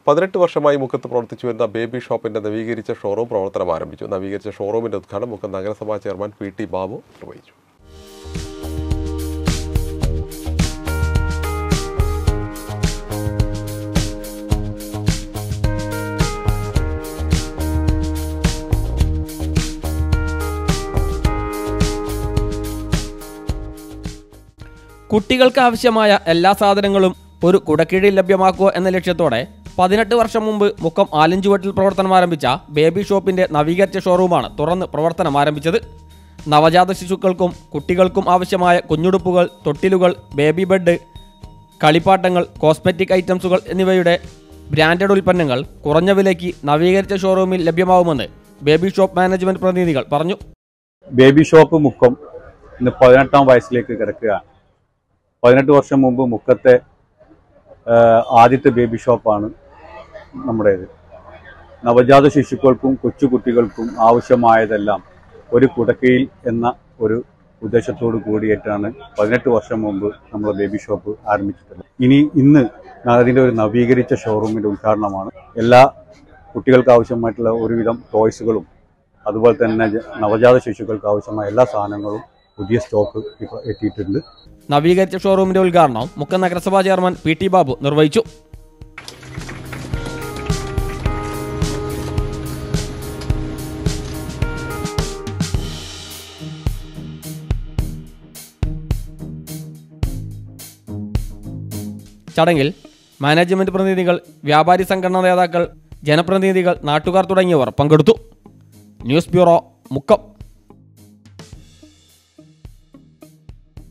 പതിനെട്ട് വർഷമായി മുക്കത്ത് പ്രവർത്തിച്ചു വരുന്ന ബേബി ഷോപ്പിന്റെ നവീകരിച്ച ഷോറൂം പ്രവർത്തനം ആരംഭിച്ചു നവീകരിച്ച ഷോറൂമിന്റെ ഉദ്ഘാടനം മുക്കം നഗരസഭാ ചെയർമാൻ പി ടി ബാബു നിർവഹിച്ചു കുട്ടികൾക്ക് ആവശ്യമായ എല്ലാ സാധനങ്ങളും ഒരു കുടക്കീഴിൽ ലഭ്യമാക്കുക എന്ന ലക്ഷ്യത്തോടെ പതിനെട്ട് വർഷം മുമ്പ് മുക്കം ആലഞ്ചുവട്ടിൽ പ്രവർത്തനം ആരംഭിച്ച ബേബി ഷോപ്പിന്റെ നവീകരിച്ച ഷോറൂമാണ് തുറന്ന് പ്രവർത്തനം ആരംഭിച്ചത് നവജാത ശിശുക്കൾക്കും കുട്ടികൾക്കും ആവശ്യമായ കുഞ്ഞുടുപ്പുകൾ തൊട്ടിലുകൾ ബേബി ബെഡ് കളിപ്പാട്ടങ്ങൾ കോസ്മെറ്റിക് ഐറ്റംസുകൾ എന്നിവയുടെ ബ്രാൻഡഡ് ഉൽപ്പന്നങ്ങൾ കുറഞ്ഞ വിലയ്ക്ക് നവീകരിച്ച ഷോറൂമിൽ ലഭ്യമാവുമെന്ന് ബേബി ഷോപ്പ് മാനേജ്മെന്റ് പ്രതിനിധികൾ പറഞ്ഞു ബേബി ഷോപ്പ് മുക്കം ഇന്ന് പതിനെട്ടാം വയസ്സിലേക്ക് കിടക്കുകയാണ് പതിനെട്ട് വർഷം മുമ്പ് മുക്കത്തെ ആ, ആദ്യത്തെ ബേബി ഷോപ്പാണ് നമ്മുടേത് നവജാത ശിശുക്കൾക്കും കൊച്ചുകുട്ടികൾക്കും ആവശ്യമായതെല്ലാം ഒരു കുടക്കയിൽ എന്ന ഒരു ഉദ്ദേശത്തോട് കൂടിയിട്ടാണ് പതിനെട്ട് വർഷം മുമ്പ് നമ്മൾ ബേബി ഷോപ്പ് ആരംഭിച്ചിട്ടുള്ളത് ഇനി ഇന്ന് അതിൻ്റെ ഒരു നവീകരിച്ച ഷോറൂമിൻ്റെ ഉദ്ഘാടനമാണ് എല്ലാ കുട്ടികൾക്ക് ആവശ്യമായിട്ടുള്ള ഒരുവിധം ടോയ്സുകളും അതുപോലെ തന്നെ ജ- നവജാത ശിശുക്കൾക്ക് ആവശ്യമായ എല്ലാ സാധനങ്ങളും പുതിയ സ്റ്റോക്ക് ഇപ്പോൾ എത്തിയിട്ടുണ്ട് നവീകരിച്ച ഷോറൂമിന്റെ ഉദ്ഘാടനം മുക്കം നഗരസഭാ ചെയർമാൻ പി ടി ബാബു നിർവഹിച്ചു ചടങ്ങിൽ മാനേജ്മെന്റ് പ്രതിനിധികൾ വ്യാപാരി സംഘടനാ നേതാക്കൾ ജനപ്രതിനിധികൾ നാട്ടുകാർ തുടങ്ങിയവർ പങ്കെടുത്തു ന്യൂസ് ബ്യൂറോ മുക്കം